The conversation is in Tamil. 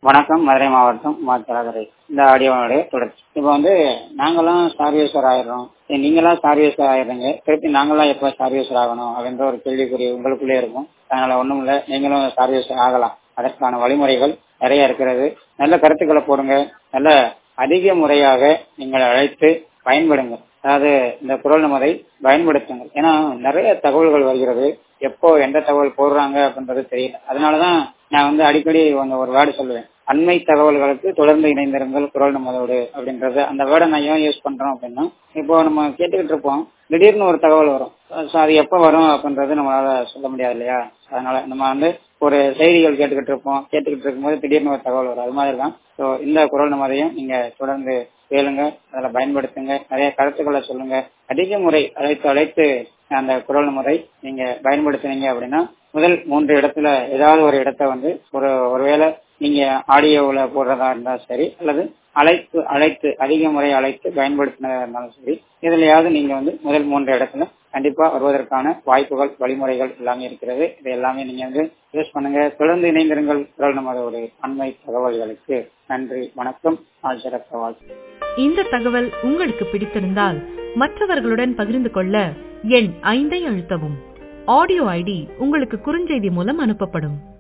வணக்கம் மதுரை மாவட்டம் மாத்தரகரை இந்த ஆடியோனுடைய தொடர்ச்சி இப்போ வந்து நாங்களாம் சார்வேஸ்வர் ஆயிடுறோம் சரி, நீங்களாம் சார்வேஸ்வர் ஆயிடுறீங்க திருப்பி நாங்களாம் எப்போ சார்வேஸ்வர் ஆகணும் அப்படின்ற ஒரு கேள்விக்குறி உங்களுக்குள்ளே இருக்கும் அதனால ஒன்றும் இல்லை நீங்களும் சார்வேஸ்வர் ஆகலாம் அதற்கான வழிமுறைகள் நிறைய இருக்கிறது நல்ல கருத்துக்களை போடுங்க நல்ல அதிக முறையாக நீங்கள் அழைத்து பயன்படுங்க அதாவது இந்த குரல் நமதை பயன்படுத்துங்க ஏன்னா நிறைய தகவல்கள் வருகிறது எப்போ எந்த தகவல் போடுறாங்க அப்படின்றது தெரியல அதனாலதான் நான் வந்து அடிக்கடி அந்த ஒரு வேர்டு சொல்லுவேன் அண்மை தகவல்களுக்கு தொடர்ந்து இணைந்திருங்கள் குரல் நமதோடு அப்படின்றது அந்த வேர்டை நான் ஏன் யூஸ் பண்றோம் அப்படின்னா இப்போ நம்ம கேட்டுக்கிட்டு இருப்போம் திடீர்னு ஒரு தகவல் வரும் ஸோ அது எப்போ வரும் அப்படின்றது நம்மளால சொல்ல முடியாது இல்லையா அதனால நம்ம வந்து ஒரு செய்திகள் கேட்டுக்கிட்டு இருப்போம் கேட்டுக்கிட்டு இருக்கும்போது திடீர்னு ஒரு தகவல் வரும் அது மாதிரி தான் ஸோ இந்த குரல் நமதையும் நீங்க தொடர்ந்து கேளுங்க அதில் பயன்படுத்துங்க நிறைய கருத்துக்களை சொல்லுங்க அதிக முறை அழைத்து அழைத்து அந்த குரல் முறை நீங்க பயன்படுத்துனீங்க அப்படின்னா முதல் மூன்று இடத்துல ஏதாவது ஒரு இடத்த வந்து ஒரு ஒருவேளை நீங்க ஆடியோவில் போடுறதா இருந்தா சரி அல்லது அழைத்து அழைத்து அதிக முறை அழைத்து பயன்படுத்தினதா இருந்தாலும் சரி இதுலயாவது நீங்க வந்து முதல் மூன்று இடத்துல கண்டிப்பா வருவதற்கான வாய்ப்புகள் வழிமுறைகள் எல்லாமே இருக்கிறது இது எல்லாமே நீங்க வந்து யூஸ் பண்ணுங்க தொடர்ந்து இணைந்திருங்கள் குரல் நமது அண்மை தகவல்களுக்கு நன்றி வணக்கம் ஆசிரக்க வாழ்த்து இந்த தகவல் உங்களுக்கு பிடித்திருந்தால் மற்றவர்களுடன் பகிர்ந்து கொள்ள எண் ஐந்தை அழுத்தவும் ஆடியோ ஐடி உங்களுக்கு குறுஞ்செய்தி மூலம் அனுப்பப்படும்